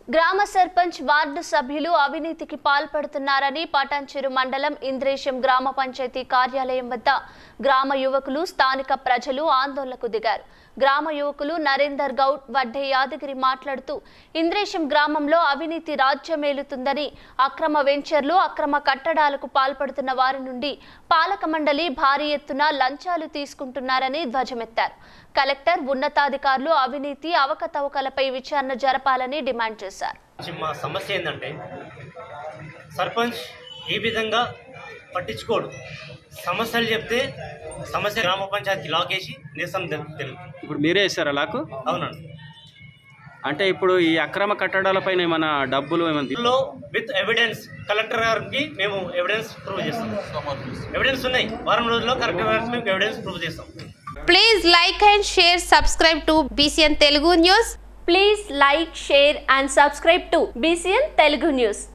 గ్రామ సర్పంచ్ వార్డు సభ్యులు అవినీతికి పాల్పడుతున్నారని పటాన్చెరు మండలం ఇంద్రేశం గ్రామ పంచాయతీ కార్యాలయం వద్ద గ్రామ యువకులు స్థానిక ప్రజలు ఆందోళనకు దిగారు గ్రామ యువకులు నరేందర్ గౌడ్ వడ్డే యాదగిరి మాట్లాడుతూ ఇంద్రేశం గ్రామంలో అవినీతి రాజ్యమేలుతుందని అక్రమ వెంచర్లు అక్రమ కట్టడాలకు పాల్పడుతున్న వారి నుండి పాలక మండలి భారీ ఎత్తున లంచాలు తీసుకుంటున్నారని ధ్వజమెత్తారు కలెక్టర్ ఉన్నతాధికారులు అవినీతి అవకతవకలపై విచారణ జరపాలని డిమాండ్ చేశారు మా సమస్య ఏంటంటే సర్పంచ్ ఈ విధంగా పట్టించుకోడు సమస్యలు చెప్తే సమస్య గ్రామ పంచాయతీ లాక్ వేసి నిరసన తెలు- తెలుపుతుంది ఇప్పుడు మీరే ఇస్తారా లాకు అవునండి అంటే ఇప్పుడు ఈ అక్రమ కట్టడాలపైన ఏమైనా డబ్బులు ఏమైనా తీ- ఇందులో విత్ ఎవిడెన్స్ కలెక్టర్ గారికి మేము ఎవిడెన్స్ ప్రూవ్ చేస్తాం ఎవిడెన్స్ ఉన్నాయి వారం రోజుల్లో కలెక్టర్ గారికి మేము ఎవిడెన్స్ ప్రూవ్ చేస్తాం Please like and share, subscribe to BCN Telugu News. Please like share and subscribe to BCN Telugu news